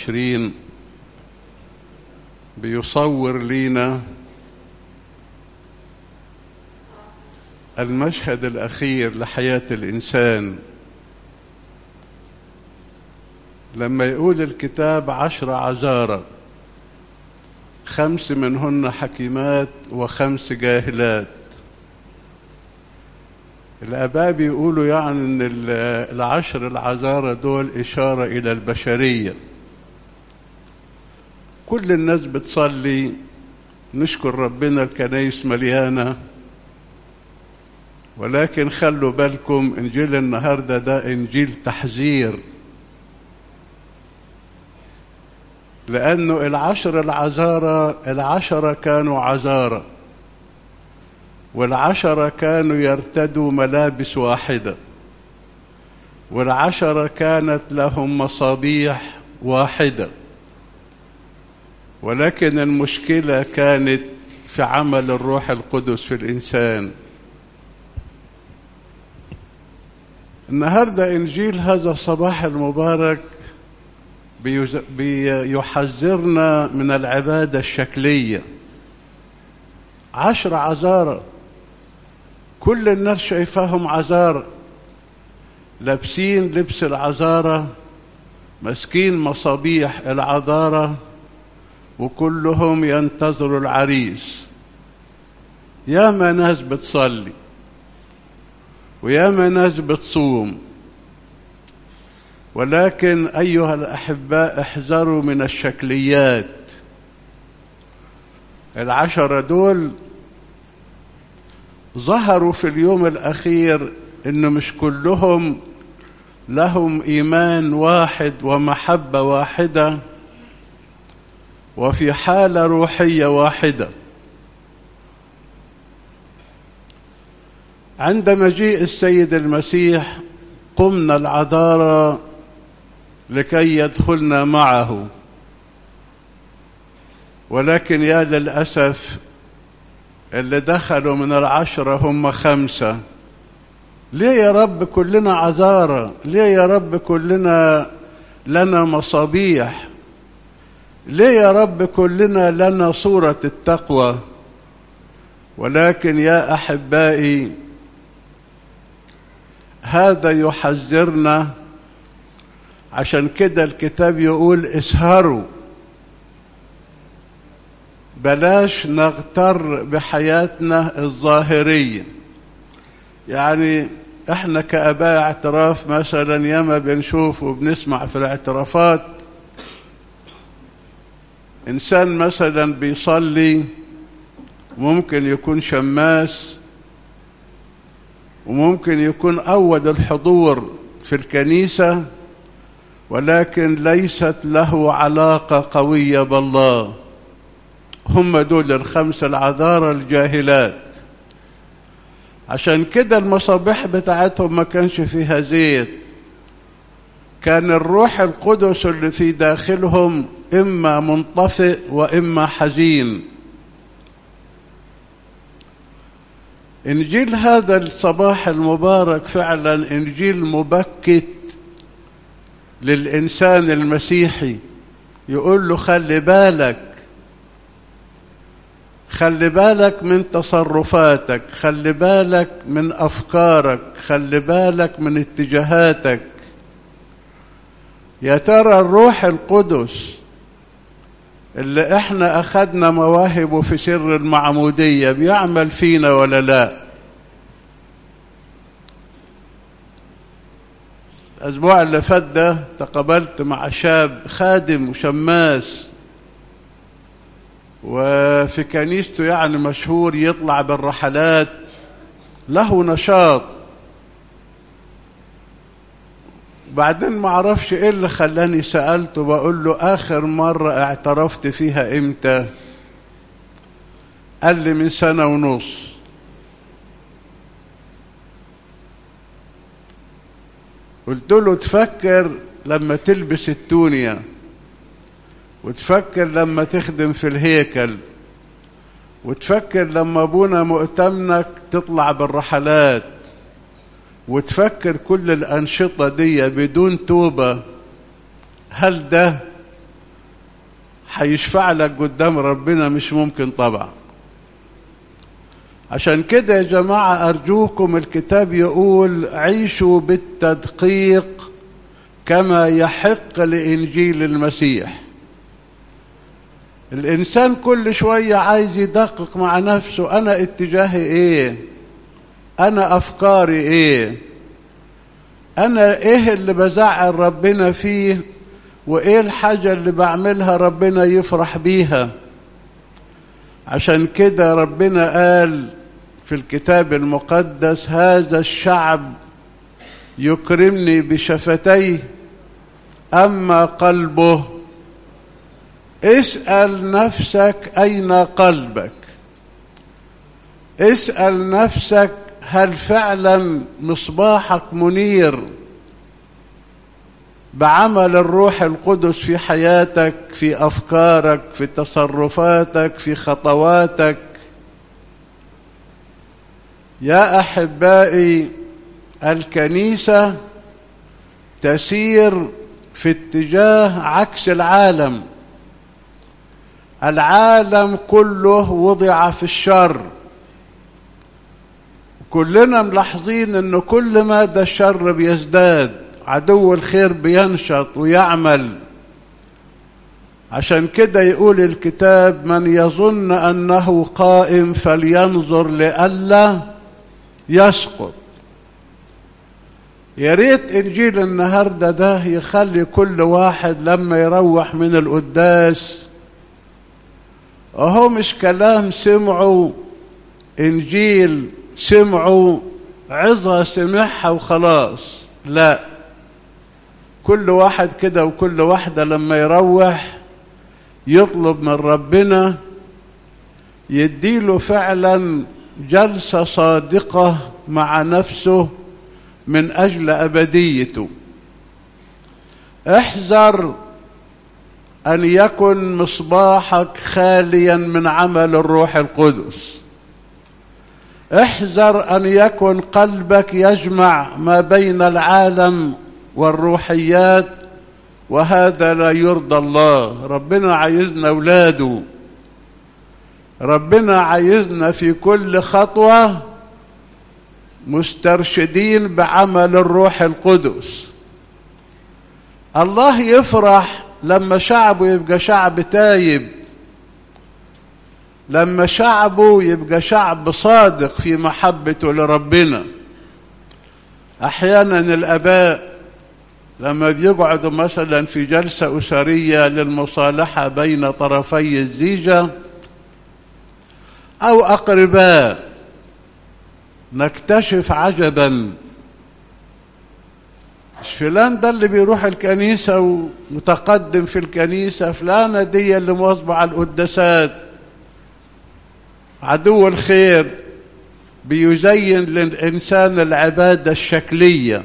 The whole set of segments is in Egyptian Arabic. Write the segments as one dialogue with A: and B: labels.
A: وعشرين بيصور لينا المشهد الأخير لحياة الإنسان لما يقول الكتاب عشر عذارى خمس منهن حكيمات وخمس جاهلات الآباء بيقولوا يعني إن العشر العذارى دول إشارة إلى البشرية كل الناس بتصلي نشكر ربنا الكنايس مليانة ولكن خلوا بالكم إنجيل النهاردة ده إنجيل تحذير لأنه العشر العذارى العشرة كانوا عذارى والعشرة كانوا يرتدوا ملابس واحدة والعشرة كانت لهم مصابيح واحدة ولكن المشكلة كانت في عمل الروح القدس في الإنسان النهاردة إنجيل هذا الصباح المبارك بيحذرنا من العبادة الشكلية عشر عذارى كل الناس شايفاهم عذارى لابسين لبس العذارى ماسكين مصابيح العذارى وكلهم ينتظروا العريس ياما ناس بتصلي وياما ناس بتصوم ولكن أيها الأحباء احذروا من الشكليات العشرة دول ظهروا في اليوم الأخير إن مش كلهم لهم إيمان واحد ومحبة واحدة وفي حالة روحية واحدة عند مجيء السيد المسيح قمنا العذارى لكي يدخلنا معه ولكن يا للأسف اللي دخلوا من العشرة هم خمسة ليه يا رب كلنا عذارى ليه يا رب كلنا لنا مصابيح ليه يا رب كلنا لنا صورة التقوى ولكن يا أحبائي هذا يحذرنا عشان كده الكتاب يقول اسهروا بلاش نغتر بحياتنا الظاهرية يعني احنا كأباء اعتراف مثلا ياما بنشوف وبنسمع في الاعترافات انسان مثلا بيصلي ممكن يكون شماس وممكن يكون أول الحضور في الكنيسة ولكن ليست له علاقة قوية بالله هم دول الخمسة العذارى الجاهلات عشان كده المصابيح بتاعتهم ما كانش فيها زيت كان الروح القدس اللي في داخلهم إما منطفئ وإما حزين إنجيل هذا الصباح المبارك فعلا إنجيل مبكت للإنسان المسيحي يقول له خلي بالك خلي بالك من تصرفاتك خلي بالك من أفكارك خلي بالك من اتجاهاتك يا ترى الروح القدس اللي احنا اخذنا مواهبه في سر المعمودية بيعمل فينا ولا لا الاسبوع اللي فات ده تقابلت مع شاب خادم وشماس وفي كنيسته يعني مشهور يطلع بالرحلات له نشاط بعدين ما اعرفش ايه اللي خلاني سالته بقول له اخر مره اعترفت فيها امتى قال لي من سنه ونص قلت له تفكر لما تلبس التونيا وتفكر لما تخدم في الهيكل وتفكر لما ابونا مؤتمنك تطلع بالرحلات وتفكر كل الأنشطة دي بدون توبة هل ده هيشفع لك قدام ربنا مش ممكن طبعا عشان كده يا جماعة أرجوكم الكتاب يقول عيشوا بالتدقيق كما يحق لإنجيل المسيح الإنسان كل شوية عايز يدقق مع نفسه أنا اتجاهي إيه أنا أفكاري إيه أنا إيه اللي بزعل ربنا فيه وإيه الحاجة اللي بعملها ربنا يفرح بيها عشان كده ربنا قال في الكتاب المقدس هذا الشعب يكرمني بشفتيه أما قلبه اسأل نفسك أين قلبك اسأل نفسك هل فعلا مصباحك منير بعمل الروح القدس في حياتك في أفكارك في تصرفاتك في خطواتك يا أحبائي الكنيسة تسير في اتجاه عكس العالم العالم كله وضع في الشر كلنا ملاحظين ان كل ما ده الشر بيزداد عدو الخير بينشط ويعمل عشان كده يقول الكتاب من يظن انه قائم فلينظر لئلا يسقط يا ريت انجيل النهارده ده يخلي كل واحد لما يروح من القداس اهو مش كلام سمعوا انجيل سمعوا عظة سمعها وخلاص لا كل واحد كده وكل واحدة لما يروح يطلب من ربنا يديله فعلا جلسة صادقة مع نفسه من أجل أبديته احذر أن يكن مصباحك خاليا من عمل الروح القدس احذر أن يكن قلبك يجمع ما بين العالم والروحيات وهذا لا يرضى الله ربنا عايزنا أولاده ربنا عايزنا في كل خطوة مسترشدين بعمل الروح القدس الله يفرح لما شعبه يبقى شعب تايب لما شعبه يبقى شعب صادق في محبته لربنا احيانا الاباء لما بيقعدوا مثلا في جلسه اسريه للمصالحه بين طرفي الزيجه او اقرباء نكتشف عجبا مش فلان ده اللي بيروح الكنيسة ومتقدم في الكنيسة فلانة دي اللي مواظبة على القداسات عدو الخير بيزين للإنسان العبادة الشكلية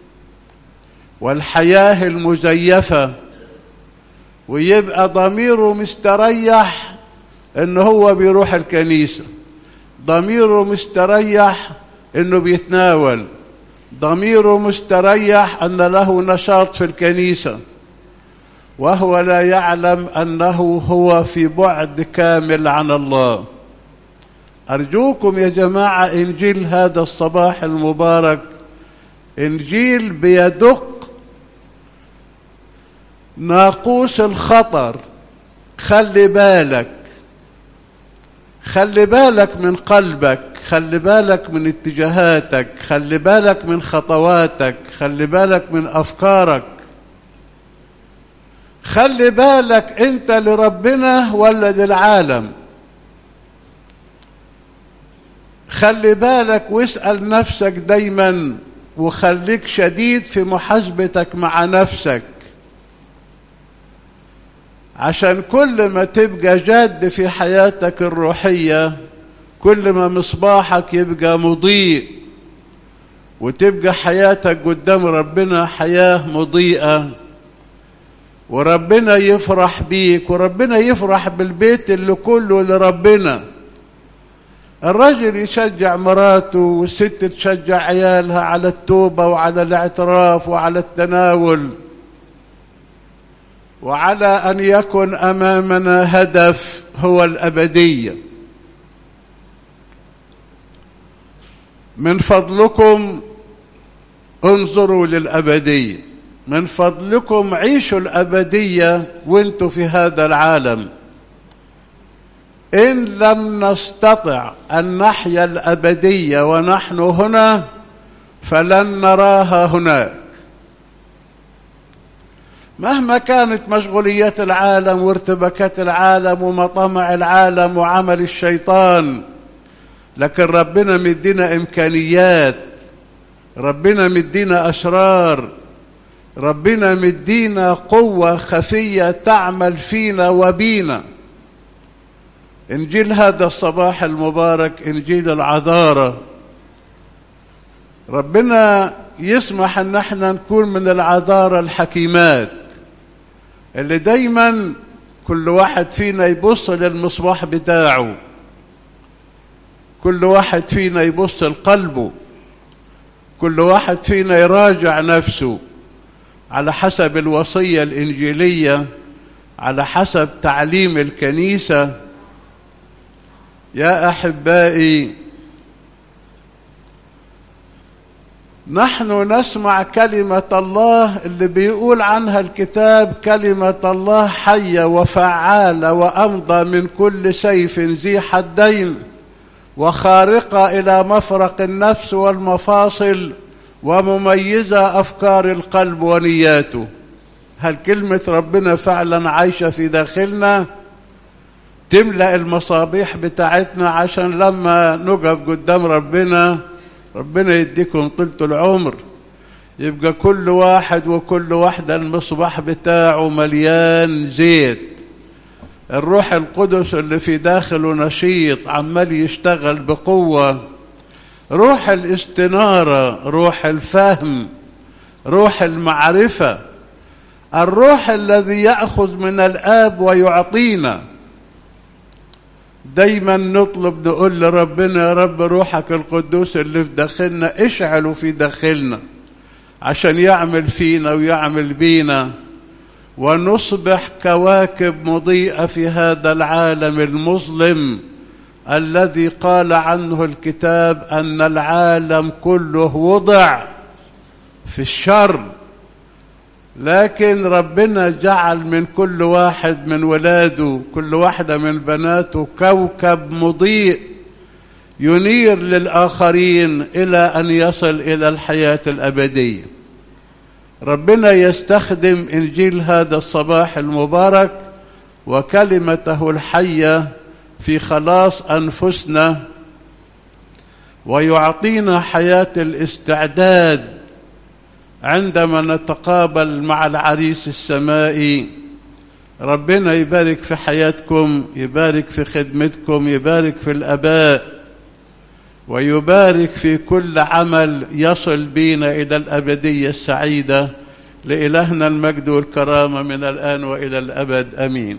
A: والحياة المزيفة ويبقى ضميره مستريح ان هو بيروح الكنيسة ضميره مستريح انه بيتناول ضميره مستريح ان له نشاط في الكنيسه وهو لا يعلم انه هو في بعد كامل عن الله ارجوكم يا جماعه انجيل هذا الصباح المبارك انجيل بيدق ناقوس الخطر خلي بالك خلي بالك من قلبك خلي بالك من اتجاهاتك خلي بالك من خطواتك خلي بالك من افكارك خلي بالك انت لربنا ولا للعالم خلي بالك واسال نفسك دايما وخليك شديد في محاسبتك مع نفسك عشان كل ما تبقى جاد في حياتك الروحية كل ما مصباحك يبقى مضيء وتبقى حياتك قدام ربنا حياة مضيئة وربنا يفرح بيك وربنا يفرح بالبيت اللي كله لربنا الرجل يشجع مراته والست تشجع عيالها على التوبة وعلى الاعتراف وعلى التناول وعلى ان يكن امامنا هدف هو الابديه من فضلكم انظروا للابديه من فضلكم عيشوا الابديه وانتوا في هذا العالم ان لم نستطع ان نحيا الابديه ونحن هنا فلن نراها هناك مهما كانت مشغوليات العالم وارتباكات العالم ومطامع العالم وعمل الشيطان لكن ربنا مدينا امكانيات ربنا مدينا اسرار ربنا مدينا قوه خفيه تعمل فينا وبينا انجيل هذا الصباح المبارك انجيل العذاره ربنا يسمح ان احنا نكون من العذاره الحكيمات اللي دايما كل واحد فينا يبص للمصباح بتاعه كل واحد فينا يبص لقلبه كل واحد فينا يراجع نفسه على حسب الوصية الإنجيلية على حسب تعليم الكنيسة يا أحبائي نحن نسمع كلمة الله اللي بيقول عنها الكتاب كلمة الله حية وفعالة وأمضى من كل سيف ذي حدين وخارقة إلى مفرق النفس والمفاصل ومميزة أفكار القلب ونياته هل كلمة ربنا فعلا عايشة في داخلنا تملأ المصابيح بتاعتنا عشان لما نقف قدام ربنا ربنا يديكم طولة العمر يبقى كل واحد وكل واحدة المصباح بتاعه مليان زيت الروح القدس اللي في داخله نشيط عمال يشتغل بقوة روح الاستنارة روح الفهم روح المعرفة الروح الذي يأخذ من الآب ويعطينا دايما نطلب نقول لربنا يا رب روحك القدوس اللي في داخلنا اشعله في داخلنا عشان يعمل فينا ويعمل بينا ونصبح كواكب مضيئة في هذا العالم المظلم الذي قال عنه الكتاب أن العالم كله وضع في الشر لكن ربنا جعل من كل واحد من ولاده كل واحدة من بناته كوكب مضيء ينير للآخرين إلى أن يصل إلى الحياة الأبدية ربنا يستخدم إنجيل هذا الصباح المبارك وكلمته الحية في خلاص أنفسنا ويعطينا حياة الاستعداد عندما نتقابل مع العريس السمائي ربنا يبارك في حياتكم يبارك في خدمتكم يبارك في الاباء ويبارك في كل عمل يصل بينا الى الابديه السعيده لالهنا المجد والكرامه من الان والى الابد امين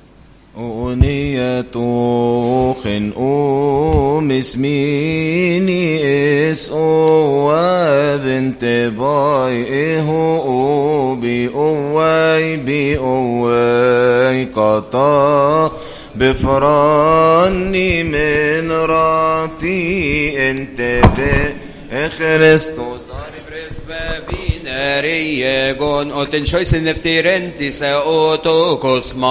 B: أغنية خن أم اسميني اس او بنت باي إهو بي أواي بي أواي قطا بفراني من راتي انت بخريستوس
C: Vinerigon, och den sjösen efter renti sa åt och kosma.